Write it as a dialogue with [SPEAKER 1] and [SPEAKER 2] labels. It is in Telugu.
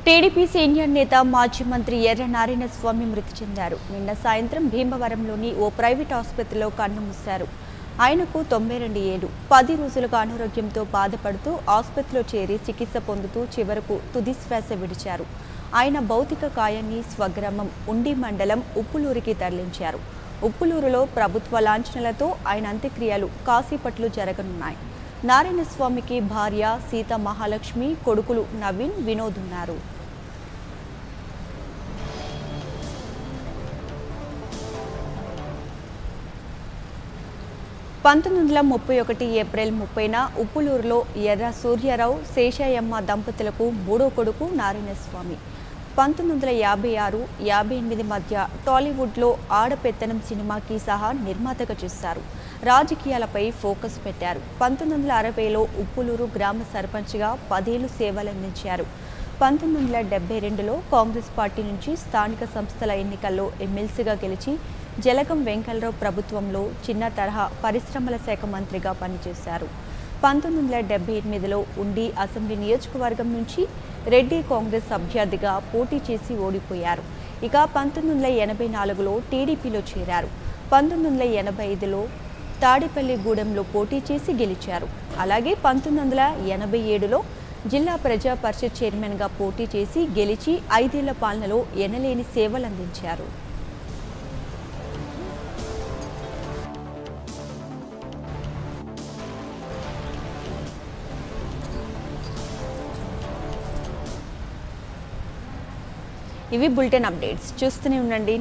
[SPEAKER 1] టీడీపీ సీనియర్ నేత మాజీ మంత్రి ఎర్ర నారాయణస్వామి మృతి చెందారు నిన్న సాయంత్రం భీమవరంలోని ఓ ప్రైవేట్ ఆసుపత్రిలో కన్నుమూశారు ఆయనకు తొంభై రెండు ఏడు పది రోజులుగా అనారోగ్యంతో బాధపడుతూ ఆసుపత్రిలో చేరి చికిత్స పొందుతూ చివరకు తుది శ్వాస విడిచారు ఆయన భౌతిక కాయాన్ని స్వగ్రామం ఉండి మండలం ఉప్పులూరికి తరలించారు ఉప్పులూరులో ప్రభుత్వ లాంఛనలతో ఆయన అంత్యక్రియలు కాసేపట్లు జరగనున్నాయి నారాయణస్వామికి భార్య సీత మహాలక్ష్మి కొడుకులు నవీన్ వినోద్ ఉన్నారు పంతొమ్మిది వందల ముప్పై ఒకటి ఏప్రిల్ ముప్పైన ఉప్పులూరులో ఎర్ర సూర్యారావు శేషయ్యమ్మ దంపతులకు మూడో కొడుకు నారాయణస్వామి పంతొమ్మిది వందల యాభై ఆరు యాభై ఎనిమిది మధ్య టాలీవుడ్లో ఆడపెత్తనం సినిమాకి సహా నిర్మాతగా చేశారు రాజకీయాలపై ఫోకస్ పెట్టారు పంతొమ్మిది వందల అరవైలో ఉప్పులూరు గ్రామ సర్పంచ్గా పదేళ్లు సేవలందించారు పంతొమ్మిది వందల డెబ్బై రెండులో కాంగ్రెస్ పార్టీ నుంచి స్థానిక సంస్థల ఎన్నికల్లో ఎమ్మెల్సీగా గెలిచి జలగం వెంకలరావు ప్రభుత్వంలో చిన్న తరహా పరిశ్రమల శాఖ మంత్రిగా పనిచేశారు పంతొమ్మిది వందల డెబ్బై ఎనిమిదిలో ఉండి అసెంబ్లీ నియోజకవర్గం నుంచి రెడ్డి కాంగ్రెస్ అభ్యర్థిగా పోటీ చేసి ఓడిపోయారు ఇక పంతొమ్మిది వందల ఎనభై నాలుగులో టీడీపీలో చేరారు పంతొమ్మిది వందల ఎనభై ఐదులో తాడేపల్లిగూడెంలో పోటీ చేసి గెలిచారు అలాగే పంతొమ్మిది వందల ఎనభై ఏడులో జిల్లా ప్రజా పరిషత్ చైర్మన్గా పోటీ చేసి గెలిచి ఐదేళ్ల పాలనలో ఎనలేని సేవలందించారు ఇవి బులెటిన్ అప్డేట్స్ చూస్తూనే ఉండండి